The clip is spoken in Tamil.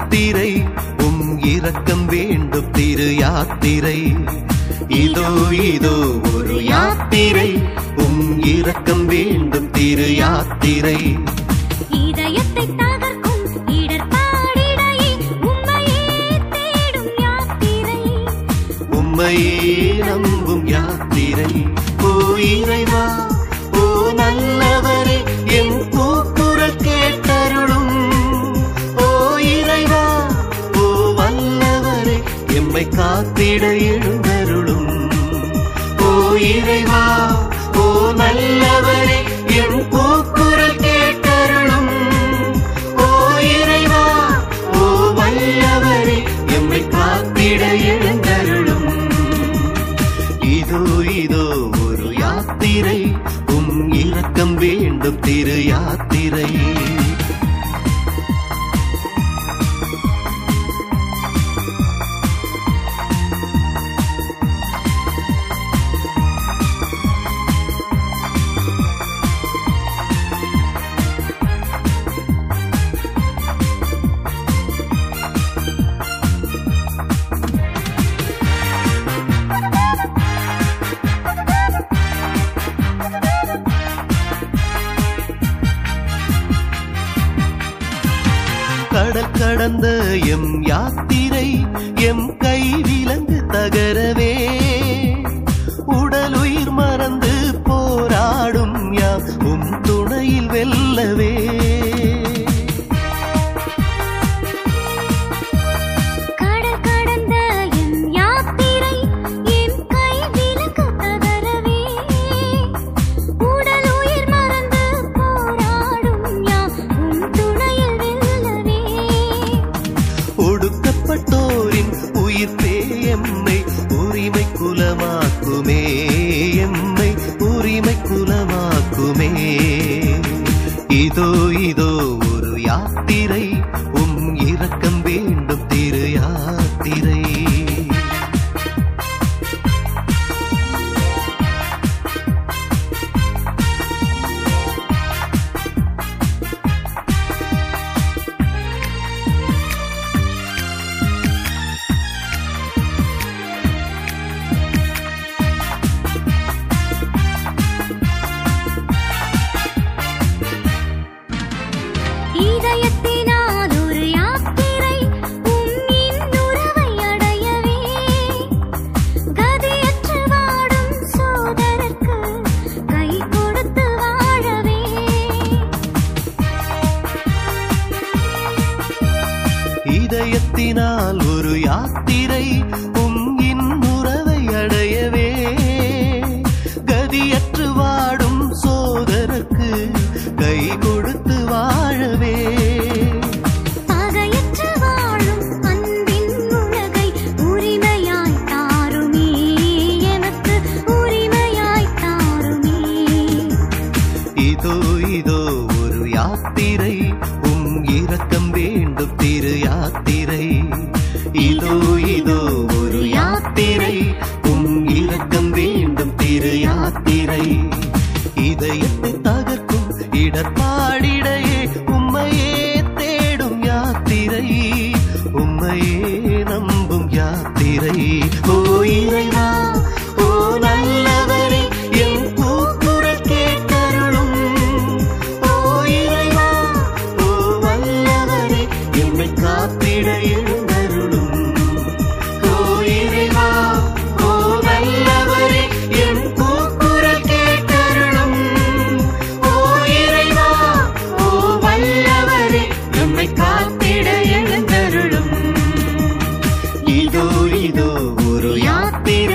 யாத்திரை உம் இரக்கம் வேண்டும் திரு யாத்திரை இதோ இதோ ஒரு யாத்திரை உம் இரக்கம் வேண்டும் திரு யாத்திரை இதயத்தை தகர்க்கும் இடர்பாடிடையே உம்மையே தேடும் யாத்திரை உம்மையே நம்பும் யாத்திரை ஓ இறைவா ஓ நல்லவரே என் கூக்குரல் கேட்டருளும் ஓ இறைவா ஓ வல்லவரே எம்மை காத்திட எழுந்தருளும் ஓ இறைவா ஓ நல்லவரே என் கூக்குரல் கேட்டருளும் ஓ இறைவா ஓ வல்லவரே எம்மை காத்திட எழுந்தருளும் இதோ இதோ ஒரு யாத்திரை உம் இரக்கம் வேண்டும் திரு யாத்திரை கடல் கடந்த எம் யாத்திரை எம் கை விலங்கு தகரவே உடலுயிர் மறந்து போராடும் யாம் உம் துணையில் வெல்லவே கடல் கடந்த என் யாத்திரை என் கை விலக்கு தகரவே உடல் உயிர் மறந்து போராடும் யாம் உம் துணையில் வெல்லவே ஒடுக்கப்பட்டோரின் உயிர் எம்மை உரிமை குலமாக்குமே எம்மை உரிமை குலமாக்குமே இதோ இதோ ஒரு யாத்திரை உம் இரக்கம் வேண்டும் திரு யாத்திரை இதயத்தினால் ஒரு யாத்திரை உம்மின் உறவை அடையவே கதியற்று வாடும் சோதரர்க்கு கை கொடுத்து வாழவே இதயத்தினால் ஒரு யாத்திரை உம் இன்னுறவை அடையவே கதியற்று வாடும் சோதரக்கு கை கொடுத்து வாழவே பகையற்று வாழும் அன்பின் உலகை உரிமையாய் தாருமே எனக்கு உரிமையாய் தாருமே இதோ இதோ ஒரு யாத்திரை உம் இரக்கம் வேண்டும் திரு யாத்திரை இதோ இதோ ஒரு யாத்திரை உம் இரக்கம் வேண்டும் திரு யாத்திரை இதயத்தை தகர்க்கும் இடர்பாடிடையே உம்மையே தேடும் யாத்திரை உம்மையே நம்பும் யாத்திரை ஓ இறைவா ஓ நல்லவரே என் கூக்குரல் கேட்டருளும் ஓ இறைவா ஓ வல்லவரே எம்மை காத்திட எழுந்தருளும் ஓ இறைவா ஓ வல்லவரே என் கூக்குரல் கேட்டருளும் ஓ இறைவா ஓ வல்லவரே எம்மை காத்திட எழுந்தருளும் இதோ இதோ ஒரு யாத்திரை